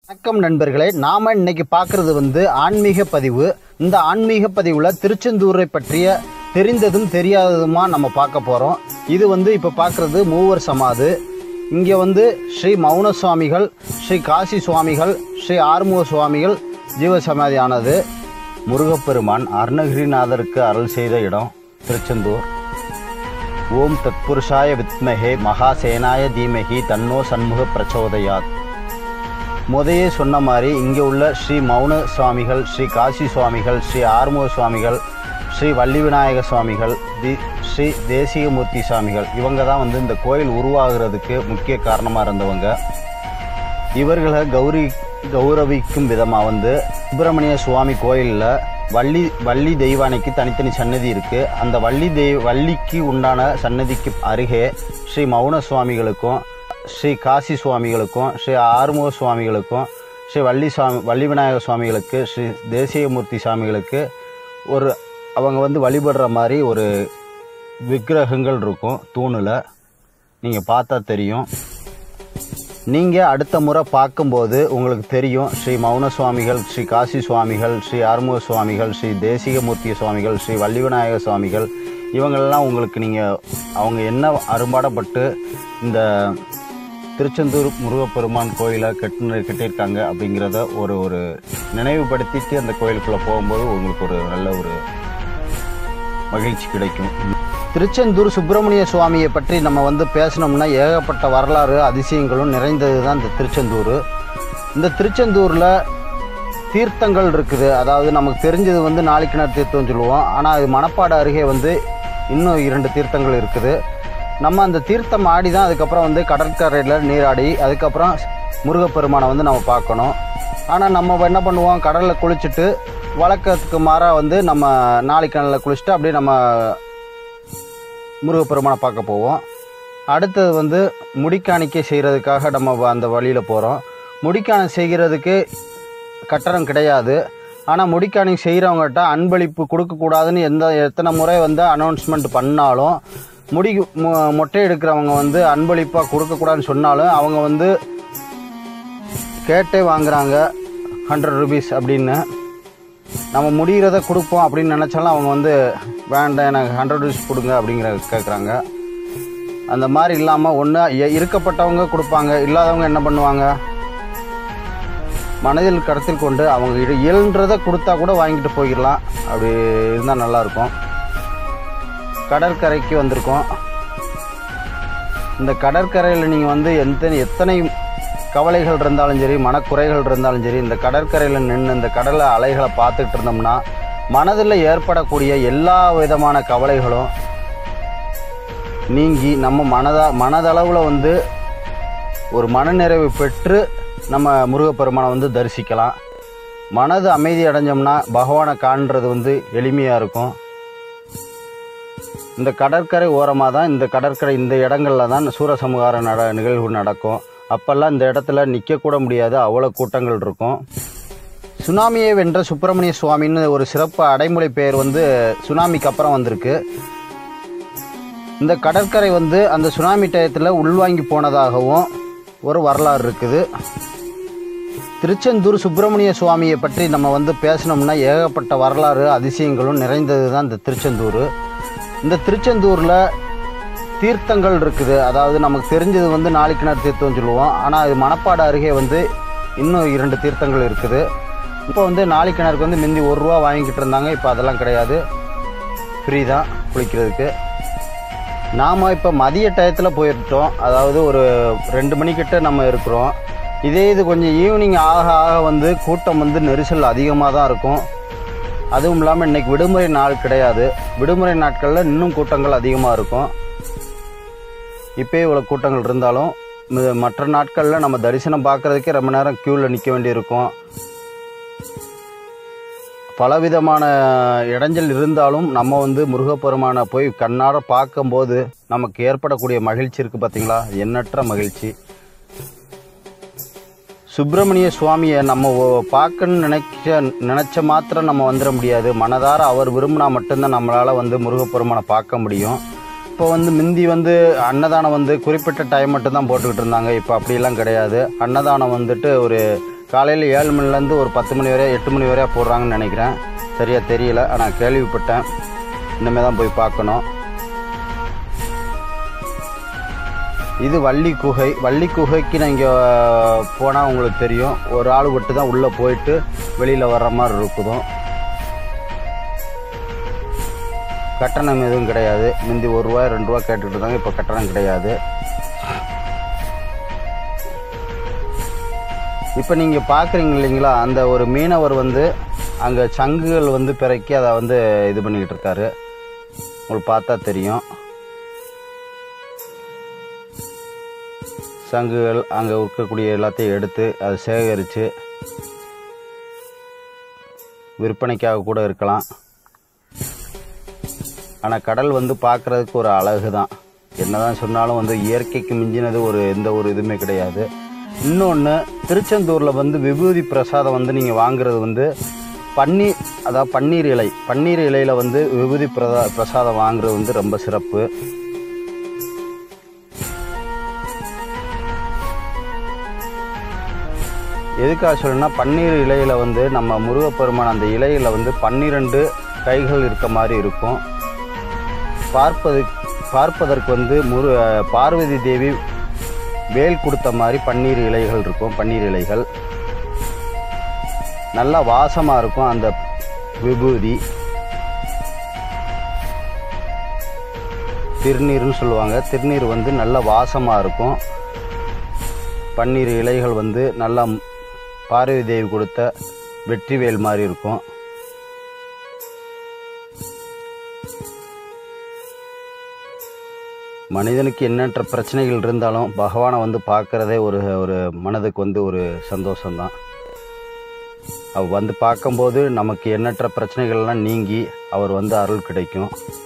வணக்கம் நண்பர்களே நாம இன்னைக்கு பார்க்கறது வந்து ஆன்மீக பதிவு இந்த ஆன்மீக பதிவில் திருச்செந்தூரை பற்றிய தெரிந்ததும் தெரியாததுமா நம்ம பார்க்க போகிறோம் இது வந்து இப்போ பார்க்கறது மூவர் சமாது இங்கே வந்து ஸ்ரீ மௌன சுவாமிகள் ஸ்ரீ காசி சுவாமிகள் ஸ்ரீ ஆறுமுக சுவாமிகள் ஜீவசமாதியானது முருகப்பெருமான் அருணகிரிநாதருக்கு அருள் செய்த இடம் திருச்செந்தூர் ஓம் தத்புருஷாய வித்மஹே மகாசேனாய தீமஹி தன்னோ சண்முக பிரச்சோதயாத் முதையே சொன்ன மாதிரி இங்கே உள்ள ஸ்ரீ மௌன சுவாமிகள் ஸ்ரீ காசி சுவாமிகள் ஸ்ரீ ஆறுமுக சுவாமிகள் ஸ்ரீ வள்ளி விநாயக சுவாமிகள் தி ஸ்ரீ தேசிகமூர்த்தி சுவாமிகள் இவங்க தான் வந்து இந்த கோயில் உருவாகிறதுக்கு முக்கிய காரணமாக இருந்தவங்க இவர்களை கௌரி கௌரவிக்கும் விதமாக வந்து சுப்பிரமணிய சுவாமி கோயிலில் வள்ளி வள்ளி தெய்வானைக்கு தனித்தனி சன்னதி இருக்குது அந்த வள்ளி தெய்வ வள்ளிக்கு உண்டான சன்னதிக்கு அருகே ஸ்ரீ மௌன சுவாமிகளுக்கும் ஸ்ரீ காசி சுவாமிகளுக்கும் ஸ்ரீ ஆறுமுக சுவாமிகளுக்கும் ஸ்ரீ வள்ளி சுவாமி வள்ளி விநாயக சுவாமிகளுக்கு ஸ்ரீ தேசியமூர்த்தி சுவாமிகளுக்கு ஒரு அவங்க வந்து வழிபடுற மாதிரி ஒரு விக்கிரகங்கள் இருக்கும் தூணில் நீங்கள் பார்த்தா தெரியும் நீங்கள் அடுத்த முறை பார்க்கும்போது உங்களுக்கு தெரியும் ஸ்ரீ மௌன சுவாமிகள் ஸ்ரீ காசி சுவாமிகள் ஸ்ரீ ஆறுமுக சுவாமிகள் ஸ்ரீ தேசிகமூர்த்தி சுவாமிகள் ஸ்ரீ வள்ளி விநாயக சுவாமிகள் இவங்களெல்லாம் உங்களுக்கு நீங்கள் அவங்க என்ன அரும்பாடப்பட்டு இந்த திருச்செந்தூர் முருகப்பெருமான் கோயிலை கட்டு கட்டியிருக்காங்க அப்படிங்கிறத ஒரு ஒரு நினைவுபடுத்திட்டு அந்த கோயிலுக்குள்ளே போகும்போது உங்களுக்கு ஒரு நல்ல ஒரு மகிழ்ச்சி கிடைக்கும் திருச்செந்தூர் சுப்பிரமணிய சுவாமியை பற்றி நம்ம வந்து பேசணும்னா ஏகப்பட்ட வரலாறு அதிசயங்களும் நிறைந்தது தான் இந்த திருச்செந்தூர் இந்த திருச்செந்தூரில் தீர்த்தங்கள் இருக்குது அதாவது நமக்கு தெரிஞ்சது வந்து நாளிக்கிணர் தீர்த்தம்னு சொல்லுவோம் ஆனால் அது மணப்பாடு அருகே வந்து இன்னும் இரண்டு தீர்த்தங்கள் இருக்குது நம்ம அந்த தீர்த்தம் ஆடி தான் அதுக்கப்புறம் வந்து கடற்கரையில் நீராடி அதுக்கப்புறம் முருகப்பெருமானை வந்து நம்ம பார்க்கணும் ஆனால் நம்ம என்ன பண்ணுவோம் கடலில் குளிச்சுட்டு வழக்கத்துக்கு மாறாக வந்து நம்ம நாளைக்கிணலில் குளிச்சுட்டு அப்படியே நம்ம முருகப்பெருமானை பார்க்க போவோம் அடுத்தது வந்து முடிக்காணிக்கை செய்கிறதுக்காக நம்ம வ- அந்த வழியில் போகிறோம் முடிக்காணி செய்கிறதுக்கு கட்டணம் கிடையாது ஆனால் முடிக்காணி செய்கிறவங்ககிட்ட அன்பளிப்பு கொடுக்கக்கூடாதுன்னு எந்த எத்தனை முறை வந்து அனௌன்ஸ்மெண்ட் பண்ணாலும் முடி மொ- மொட்டை எடுக்கிறவங்க வந்து அன்பளிப்பாக கொடுக்கக்கூடாதுன்னு சொன்னாலும் அவங்க வந்து கேட்டே வாங்குறாங்க ஹண்ட்ரட் ருபீஸ் அப்படின்னு நம்ம முடிகிறத கொடுப்போம் அப்படின்னு நினச்சாலும் அவங்க வந்து வேண்டாம் எனக்கு ஹண்ட்ரட் ருபீஸ் கொடுங்க அப்படிங்கிற கேட்குறாங்க அந்த மாதிரி இல்லாமல் ஒன்று இருக்கப்பட்டவங்க கொடுப்பாங்க இல்லாதவங்க என்ன பண்ணுவாங்க மனதில் கருத்தில் கொண்டு அவங்க இட- இயன்றதை கொடுத்தா கூட வாங்கிட்டு போயிடலாம் அப்படி இருந்தால் நல்லாயிருக்கும் கடற்கரைக்கு வந்திருக்கோம் இந்த கடற்கரையில் நீங்கள் வந்து எந்த எத்தனை கவலைகள் இருந்தாலும் சரி மனக்குறைகள் இருந்தாலும் சரி இந்த கடற்கரையில் நின்று இந்த கடலை அலைகளை பார்த்துக்கிட்டு இருந்தோம்னா மனதில் ஏற்படக்கூடிய எல்லா விதமான கவலைகளும் நீங்கி நம்ம மனதா மனதளவில் வந்து ஒரு மனநிறைவு பெற்று நம்ம முருகப்பெருமானை வந்து தரிசிக்கலாம் மனது அமைதி அடைஞ்சோம்னா பகவானை காண்றது வந்து எளிமையாக இருக்கும் இந்த கடற்கரை ஓரமாக தான் இந்த கடற்கரை இந்த இடங்கள்ல தான் சூரசமுகார நட நிகழ்வு நடக்கும் அப்போல்லாம் இந்த இடத்துல நிற்கக்கூட முடியாது அவ்வளோ கூட்டங்கள் இருக்கும் சுனாமியை வென்ற சுப்பிரமணிய சுவாமின்னு ஒரு சிறப்பு அடைமொழி பெயர் வந்து சுனாமிக்கு அப்புறம் வந்திருக்கு இந்த கடற்கரை வந்து அந்த சுனாமி டயத்தில் உள்வாங்கி போனதாகவும் ஒரு வரலாறு இருக்குது திருச்செந்தூர் சுப்பிரமணிய சுவாமியை பற்றி நம்ம வந்து பேசணும்னா ஏகப்பட்ட வரலாறு அதிசயங்களும் நிறைந்தது தான் இந்த திருச்செந்தூர் இந்த திருச்செந்தூரில் தீர்த்தங்கள் இருக்குது அதாவது நமக்கு தெரிஞ்சது வந்து நாளிக்கிணர் தீர்த்தம்னு சொல்லுவோம் ஆனால் அது மணப்பாடு அருகே வந்து இன்னும் இரண்டு தீர்த்தங்கள் இருக்குது இப்போ வந்து நாளிக்கிணறுக்கு வந்து முந்தி ஒரு ரூபா வாங்கிக்கிட்டு இருந்தாங்க இப்போ அதெல்லாம் கிடையாது ஃப்ரீ தான் குளிக்கிறதுக்கு நாம் இப்போ மதிய டயத்தில் போயிட்டோம் அதாவது ஒரு ரெண்டு மணிக்கிட்ட நம்ம இருக்கிறோம் இதே இது கொஞ்சம் ஈவினிங் ஆக ஆக வந்து கூட்டம் வந்து நெரிசல் அதிகமாக தான் இருக்கும் அதுவும் இல்லாமல் இன்னைக்கு விடுமுறை நாள் கிடையாது விடுமுறை நாட்களில் இன்னும் கூட்டங்கள் அதிகமாக இருக்கும் இப்போயே இவ்வளோ கூட்டங்கள் இருந்தாலும் ம- மற்ற நாட்களில் நம்ம தரிசனம் பார்க்கறதுக்கே ரொம்ப நேரம் க்யூவில் நிற்க வேண்டியிருக்கும் பலவிதமான இடைஞ்சல் இருந்தாலும் நம்ம வந்து முருகப்பெருமானை போய் கண்ணார பார்க்கும்போது நமக்கு ஏற்படக்கூடிய மகிழ்ச்சி இருக்குது பார்த்தீங்களா எண்ணற்ற மகிழ்ச்சி சுப்பிரமணிய சுவாமியை நம்ம ஒ- பார்க்கணும்னு நினைச்ச நினச்ச மாத்திரம் நம்ம வந்துட முடியாது மனதார அவர் விரும்பினா மட்டும்தான் நம்மளால் வந்து முருகப்பெருமானை பார்க்க முடியும் இப்போ வந்து முந்தி வந்து அன்னதானம் வந்து குறிப்பிட்ட டைம் மட்டும் தான் போட்டுக்கிட்டு இருந்தாங்க இப்போ அப்படியெல்லாம் கிடையாது அன்னதானம் வந்துட்டு ஒரு காலையில் ஏழு மணிலேருந்து ஒரு பத்து மணி வரை எட்டு மணி வரையா போடுறாங்கன்னு நினைக்கிறேன் சரியாக தெரியல ஆனால் கேள்விப்பட்டேன் இனிமேல் தான் போய் பார்க்கணும் இது வள்ளி குகை வள்ளி குகைக்கு நீங்கள் போனால் உங்களுக்கு தெரியும் ஒரு ஆள் விட்டு தான் உள்ளே போயிட்டு வெளியில் வர்ற மாதிரி இருக்குதும் கட்டணம் எதுவும் கிடையாது முந்தி ஒரு ரூபாய் ரெண்டு ரூபா கேட்டுட்டு இருந்தாங்க இப்போ கட்டணம் கிடையாது இப்போ நீங்கள் பார்க்குறீங்க இல்லைங்களா அந்த ஒரு மீனவர் வந்து அங்கே சங்குகள் வந்து பிறக்கி அதை வந்து இது பண்ணிக்கிட்டு இருக்காரு உங்களுக்கு பார்த்தா தெரியும் சங்குகள் அங்கே இருக்கக்கூடிய எல்லாத்தையும் எடுத்து அதை சேகரித்து விற்பனைக்காக கூட இருக்கலாம் ஆனால் கடல் வந்து பார்க்குறதுக்கு ஒரு அழகு தான் என்னதான் சொன்னாலும் வந்து இயற்கைக்கு மிஞ்சினது ஒரு எந்த ஒரு இதுவுமே கிடையாது இன்னொன்று திருச்செந்தூரில் வந்து விபூதி பிரசாதம் வந்து நீங்கள் வாங்குறது வந்து பன்னீர் அதாவது பன்னீர் இலை பன்னீர் இலையில் வந்து விபூதி பிரதா பிரசாதம் வாங்குறது வந்து ரொம்ப சிறப்பு எதுக்காக சொல்லணும்னா பன்னீர் இலையில வந்து நம்ம முருகப்பெருமான் அந்த இலையில வந்து பன்னிரெண்டு கைகள் இருக்க மாதிரி இருக்கும் பார்ப்பது பார்ப்பதற்கு வந்து முரு பார்வதி தேவி வேல் கொடுத்த மாதிரி பன்னீர் இலைகள் இருக்கும் பன்னீர் இலைகள் நல்லா வாசமாக இருக்கும் அந்த விபூதி திருநீர்னு சொல்லுவாங்க திருநீர் வந்து நல்ல வாசமாக இருக்கும் பன்னீர் இலைகள் வந்து நல்லா பார்வதி தேவி கொடுத்த வெற்றிவேல் மாதிரி இருக்கும் மனிதனுக்கு எண்ணற்ற பிரச்சனைகள் இருந்தாலும் பகவானை வந்து பார்க்குறதே ஒரு ஒரு மனதுக்கு வந்து ஒரு சந்தோஷம்தான் அவர் வந்து பார்க்கும்போது நமக்கு எண்ணற்ற பிரச்சனைகள்லாம் நீங்கி அவர் வந்து அருள் கிடைக்கும்